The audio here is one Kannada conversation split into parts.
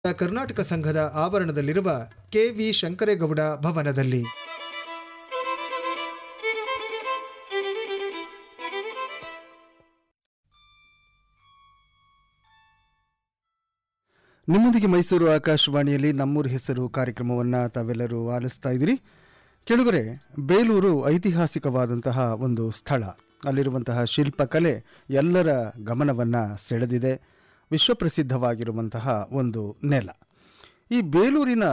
ಕರ್ನಾಟಕ ಸಂಘದ ಆವರಣದಲ್ಲಿರುವ ಕೆವಿ ಶಂಕರೇಗೌಡ ಭವನದಲ್ಲಿ ನಿಮ್ಮೊಂದಿಗೆ ಮೈಸೂರು ಆಕಾಶವಾಣಿಯಲ್ಲಿ ನಮ್ಮೂರ ಹೆಸರು ಕಾರ್ಯಕ್ರಮವನ್ನು ತಾವೆಲ್ಲರೂ ಆಲಿಸ್ತಾ ಇದ್ದೀರಿ ಕೆಳಗರೆ ಬೇಲೂರು ಐತಿಹಾಸಿಕವಾದಂತಹ ಒಂದು ಸ್ಥಳ ಅಲ್ಲಿರುವಂತಹ ಶಿಲ್ಪಕಲೆ ಎಲ್ಲರ ಗಮನವನ್ನು ಸೆಳೆದಿದೆ ವಿಶ್ವಪ್ರಸಿದ್ಧವಾಗಿರುವಂತಹ ಒಂದು ನೆಲ ಈ ಬೇಲೂರಿನ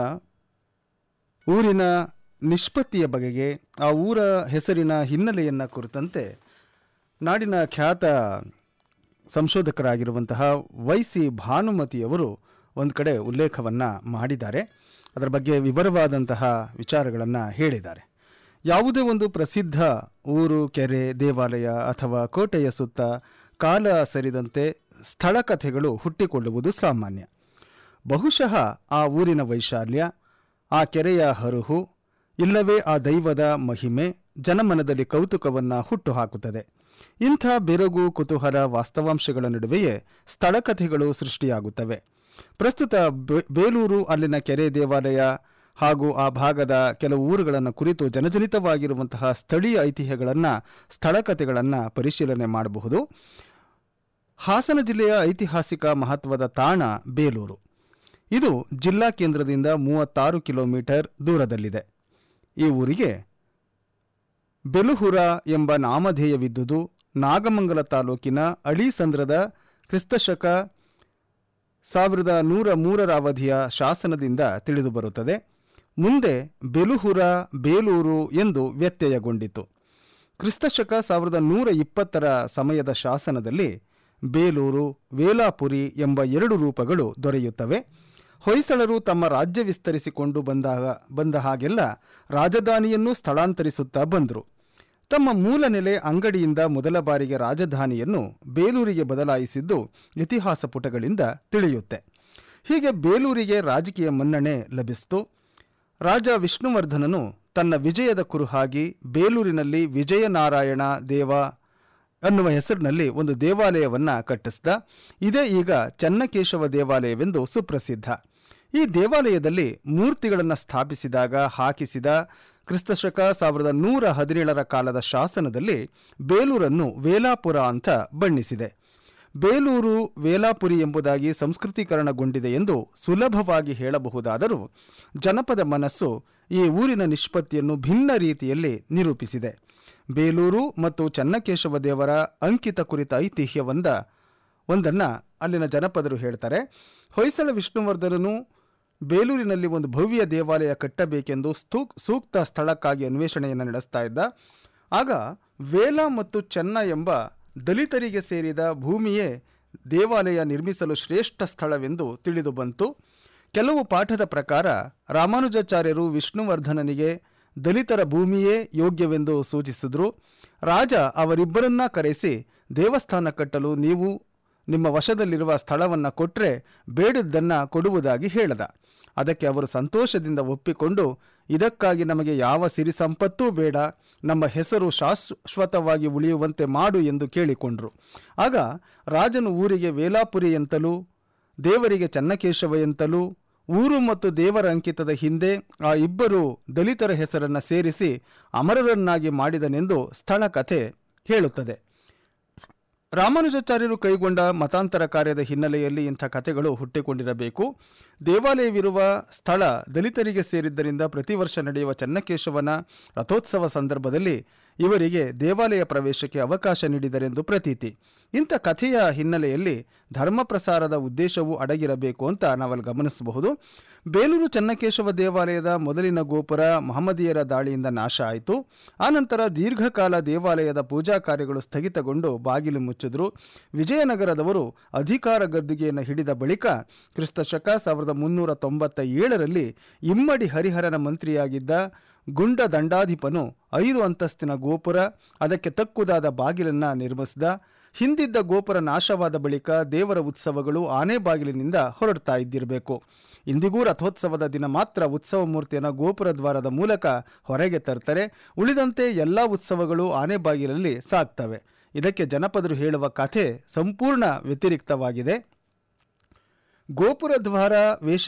ಊರಿನ ನಿಷ್ಪತ್ತಿಯ ಬಗೆಗೆ ಆ ಊರ ಹೆಸರಿನ ಹಿನ್ನೆಲೆಯನ್ನು ಕುರಿತಂತೆ ನಾಡಿನ ಖ್ಯಾತ ಸಂಶೋಧಕರಾಗಿರುವಂತಹ ವೈ ಸಿ ಭಾನುಮತಿಯವರು ಒಂದು ಕಡೆ ಉಲ್ಲೇಖವನ್ನು ಮಾಡಿದ್ದಾರೆ ಅದರ ಬಗ್ಗೆ ವಿವರವಾದಂತಹ ವಿಚಾರಗಳನ್ನು ಹೇಳಿದ್ದಾರೆ ಯಾವುದೇ ಒಂದು ಪ್ರಸಿದ್ಧ ಊರು ಕೆರೆ ದೇವಾಲಯ ಅಥವಾ ಕೋಟೆಯ ಸುತ್ತ ಕಾಲ ಸರಿದಂತೆ ಸ್ಥಳ ಕಥೆಗಳು ಹುಟ್ಟಿಕೊಳ್ಳುವುದು ಸಾಮಾನ್ಯ ಬಹುಶಃ ಆ ಊರಿನ ವೈಶಾಲ್ಯ ಆ ಕೆರೆಯ ಹರುಹು ಇಲ್ಲವೇ ಆ ದೈವದ ಮಹಿಮೆ ಜನಮನದಲ್ಲಿ ಕೌತುಕವನ್ನು ಹುಟ್ಟುಹಾಕುತ್ತದೆ ಇಂಥ ಬೆರಗು ಕುತೂಹಲ ವಾಸ್ತವಾಂಶಗಳ ನಡುವೆಯೇ ಸ್ಥಳಕಥೆಗಳು ಸೃಷ್ಟಿಯಾಗುತ್ತವೆ ಪ್ರಸ್ತುತ ಬೆ- ಬೇಲೂರು ಅಲ್ಲಿನ ಕೆರೆ ದೇವಾಲಯ ಹಾಗೂ ಆ ಭಾಗದ ಕೆಲವು ಊರುಗಳನ್ನು ಕುರಿತು ಜನಜನಿತವಾಗಿರುವಂತಹ ಸ್ಥಳೀಯ ಐತಿಹ್ಯಗಳನ್ನು ಸ್ಥಳಕಥೆಗಳನ್ನು ಪರಿಶೀಲನೆ ಮಾಡಬಹುದು ಹಾಸನ ಜಿಲ್ಲೆಯ ಐತಿಹಾಸಿಕ ಮಹತ್ವದ ತಾಣ ಬೇಲೂರು ಇದು ಜಿಲ್ಲಾ ಕೇಂದ್ರದಿಂದ ಮೂವತ್ತಾರು ಕಿಲೋಮೀಟರ್ ದೂರದಲ್ಲಿದೆ ಈ ಊರಿಗೆ ಬೆಲುಹುರ ಎಂಬ ನಾಮಧೇಯವಿದ್ದುದು ನಾಗಮಂಗಲ ತಾಲೂಕಿನ ಅಳಿಸಂದ್ರದ ಕ್ರಿಸ್ತಶಕ ಸಾವಿರದ ನೂರ ಮೂರರ ಅವಧಿಯ ಶಾಸನದಿಂದ ತಿಳಿದುಬರುತ್ತದೆ ಮುಂದೆ ಬೆಲುಹುರ ಬೇಲೂರು ಎಂದು ವ್ಯತ್ಯಯಗೊಂಡಿತು ಕ್ರಿಸ್ತಶಕ ಸಾವಿರದ ನೂರ ಇಪ್ಪತ್ತರ ಸಮಯದ ಶಾಸನದಲ್ಲಿ ಬೇಲೂರು ವೇಲಾಪುರಿ ಎಂಬ ಎರಡು ರೂಪಗಳು ದೊರೆಯುತ್ತವೆ ಹೊಯ್ಸಳರು ತಮ್ಮ ರಾಜ್ಯ ವಿಸ್ತರಿಸಿಕೊಂಡು ಬಂದಾಗ ಬಂದ ಹಾಗೆಲ್ಲ ರಾಜಧಾನಿಯನ್ನು ಸ್ಥಳಾಂತರಿಸುತ್ತಾ ಬಂದರು ತಮ್ಮ ಮೂಲ ನೆಲೆ ಅಂಗಡಿಯಿಂದ ಮೊದಲ ಬಾರಿಗೆ ರಾಜಧಾನಿಯನ್ನು ಬೇಲೂರಿಗೆ ಬದಲಾಯಿಸಿದ್ದು ಇತಿಹಾಸ ಪುಟಗಳಿಂದ ತಿಳಿಯುತ್ತೆ ಹೀಗೆ ಬೇಲೂರಿಗೆ ರಾಜಕೀಯ ಮನ್ನಣೆ ಲಭಿಸಿತು ರಾಜ ವಿಷ್ಣುವರ್ಧನನು ತನ್ನ ವಿಜಯದ ಕುರುಹಾಗಿ ಬೇಲೂರಿನಲ್ಲಿ ವಿಜಯನಾರಾಯಣ ದೇವ ಅನ್ನುವ ಹೆಸರಿನಲ್ಲಿ ಒಂದು ದೇವಾಲಯವನ್ನು ಕಟ್ಟಿಸಿದ ಇದೇ ಈಗ ಚನ್ನಕೇಶವ ದೇವಾಲಯವೆಂದು ಸುಪ್ರಸಿದ್ಧ ಈ ದೇವಾಲಯದಲ್ಲಿ ಮೂರ್ತಿಗಳನ್ನು ಸ್ಥಾಪಿಸಿದಾಗ ಹಾಕಿಸಿದ ಕ್ರಿಸ್ತಶಕ ಸಾವಿರದ ನೂರ ಹದಿನೇಳರ ಕಾಲದ ಶಾಸನದಲ್ಲಿ ಬೇಲೂರನ್ನು ವೇಲಾಪುರ ಅಂತ ಬಣ್ಣಿಸಿದೆ ಬೇಲೂರು ವೇಲಾಪುರಿ ಎಂಬುದಾಗಿ ಸಂಸ್ಕೃತೀಕರಣಗೊಂಡಿದೆ ಎಂದು ಸುಲಭವಾಗಿ ಹೇಳಬಹುದಾದರೂ ಜನಪದ ಮನಸ್ಸು ಈ ಊರಿನ ನಿಷ್ಪತ್ತಿಯನ್ನು ಭಿನ್ನ ರೀತಿಯಲ್ಲಿ ನಿರೂಪಿಸಿದೆ ಬೇಲೂರು ಮತ್ತು ಚನ್ನಕೇಶವ ದೇವರ ಅಂಕಿತ ಕುರಿತ ಐತಿಹ್ಯವೊಂದ ಒಂದನ್ನು ಅಲ್ಲಿನ ಜನಪದರು ಹೇಳ್ತಾರೆ ಹೊಯ್ಸಳ ವಿಷ್ಣುವರ್ಧನನು ಬೇಲೂರಿನಲ್ಲಿ ಒಂದು ಭವ್ಯ ದೇವಾಲಯ ಕಟ್ಟಬೇಕೆಂದು ಸ್ತೂ ಸೂಕ್ತ ಸ್ಥಳಕ್ಕಾಗಿ ಅನ್ವೇಷಣೆಯನ್ನು ನಡೆಸ್ತಾ ಇದ್ದ ಆಗ ವೇಲ ಮತ್ತು ಚೆನ್ನ ಎಂಬ ದಲಿತರಿಗೆ ಸೇರಿದ ಭೂಮಿಯೇ ದೇವಾಲಯ ನಿರ್ಮಿಸಲು ಶ್ರೇಷ್ಠ ಸ್ಥಳವೆಂದು ತಿಳಿದು ಬಂತು ಕೆಲವು ಪಾಠದ ಪ್ರಕಾರ ರಾಮಾನುಜಾಚಾರ್ಯರು ವಿಷ್ಣುವರ್ಧನನಿಗೆ ದಲಿತರ ಭೂಮಿಯೇ ಯೋಗ್ಯವೆಂದು ಸೂಚಿಸಿದ್ರು ರಾಜ ಅವರಿಬ್ಬರನ್ನ ಕರೆಸಿ ದೇವಸ್ಥಾನ ಕಟ್ಟಲು ನೀವು ನಿಮ್ಮ ವಶದಲ್ಲಿರುವ ಸ್ಥಳವನ್ನು ಕೊಟ್ಟರೆ ಬೇಡಿದ್ದನ್ನು ಕೊಡುವುದಾಗಿ ಹೇಳದ ಅದಕ್ಕೆ ಅವರು ಸಂತೋಷದಿಂದ ಒಪ್ಪಿಕೊಂಡು ಇದಕ್ಕಾಗಿ ನಮಗೆ ಯಾವ ಸಿರಿ ಸಂಪತ್ತೂ ಬೇಡ ನಮ್ಮ ಹೆಸರು ಶಾಶ್ವತವಾಗಿ ಉಳಿಯುವಂತೆ ಮಾಡು ಎಂದು ಕೇಳಿಕೊಂಡ್ರು ಆಗ ರಾಜನು ಊರಿಗೆ ವೇಲಾಪುರಿ ಎಂತಲೂ ದೇವರಿಗೆ ಚನ್ನಕೇಶವ ಎಂತಲೂ ಊರು ಮತ್ತು ದೇವರ ಅಂಕಿತದ ಹಿಂದೆ ಆ ಇಬ್ಬರು ದಲಿತರ ಹೆಸರನ್ನು ಸೇರಿಸಿ ಅಮರರನ್ನಾಗಿ ಮಾಡಿದನೆಂದು ಸ್ಥಳ ಕಥೆ ಹೇಳುತ್ತದೆ ರಾಮಾನುಜಾಚಾರ್ಯರು ಕೈಗೊಂಡ ಮತಾಂತರ ಕಾರ್ಯದ ಹಿನ್ನೆಲೆಯಲ್ಲಿ ಇಂಥ ಕಥೆಗಳು ಹುಟ್ಟಿಕೊಂಡಿರಬೇಕು ದೇವಾಲಯವಿರುವ ಸ್ಥಳ ದಲಿತರಿಗೆ ಸೇರಿದ್ದರಿಂದ ಪ್ರತಿ ವರ್ಷ ನಡೆಯುವ ಚನ್ನಕೇಶವನ ರಥೋತ್ಸವ ಸಂದರ್ಭದಲ್ಲಿ ಇವರಿಗೆ ದೇವಾಲಯ ಪ್ರವೇಶಕ್ಕೆ ಅವಕಾಶ ನೀಡಿದರೆಂದು ಪ್ರತೀತಿ ಇಂಥ ಕಥೆಯ ಹಿನ್ನೆಲೆಯಲ್ಲಿ ಧರ್ಮ ಪ್ರಸಾರದ ಉದ್ದೇಶವೂ ಅಡಗಿರಬೇಕು ಅಂತ ನಾವಲ್ಲಿ ಗಮನಿಸಬಹುದು ಬೇಲೂರು ಚನ್ನಕೇಶವ ದೇವಾಲಯದ ಮೊದಲಿನ ಗೋಪುರ ಮಹಮ್ಮದೀಯರ ದಾಳಿಯಿಂದ ನಾಶ ಆಯಿತು ಆನಂತರ ದೀರ್ಘಕಾಲ ದೇವಾಲಯದ ಪೂಜಾ ಕಾರ್ಯಗಳು ಸ್ಥಗಿತಗೊಂಡು ಬಾಗಿಲು ಮುಚ್ಚಿದ್ರು ವಿಜಯನಗರದವರು ಅಧಿಕಾರ ಗದ್ದುಗೆಯನ್ನು ಹಿಡಿದ ಬಳಿಕ ಕ್ರಿಸ್ತಶಕ ಸಾವಿರದ ಮುನ್ನೂರ ತೊಂಬತ್ತ ಏಳರಲ್ಲಿ ಇಮ್ಮಡಿ ಹರಿಹರನ ಮಂತ್ರಿಯಾಗಿದ್ದ ಗುಂಡ ದಂಡಾಧಿಪನು ಐದು ಅಂತಸ್ತಿನ ಗೋಪುರ ಅದಕ್ಕೆ ತಕ್ಕುದಾದ ಬಾಗಿಲನ್ನು ನಿರ್ಮಿಸಿದ ಹಿಂದಿದ್ದ ಗೋಪುರ ನಾಶವಾದ ಬಳಿಕ ದೇವರ ಉತ್ಸವಗಳು ಆನೆ ಬಾಗಿಲಿನಿಂದ ಹೊರಡ್ತಾ ಇದ್ದಿರಬೇಕು ಇಂದಿಗೂ ರಥೋತ್ಸವದ ದಿನ ಮಾತ್ರ ಉತ್ಸವ ಮೂರ್ತಿಯನ್ನು ಗೋಪುರ ದ್ವಾರದ ಮೂಲಕ ಹೊರಗೆ ತರ್ತಾರೆ ಉಳಿದಂತೆ ಎಲ್ಲ ಉತ್ಸವಗಳು ಆನೆ ಬಾಗಿಲಲ್ಲಿ ಸಾಗ್ತವೆ ಇದಕ್ಕೆ ಜನಪದರು ಹೇಳುವ ಕಥೆ ಸಂಪೂರ್ಣ ವ್ಯತಿರಿಕ್ತವಾಗಿದೆ ಗೋಪುರ ದ್ವಾರ ವೇಷ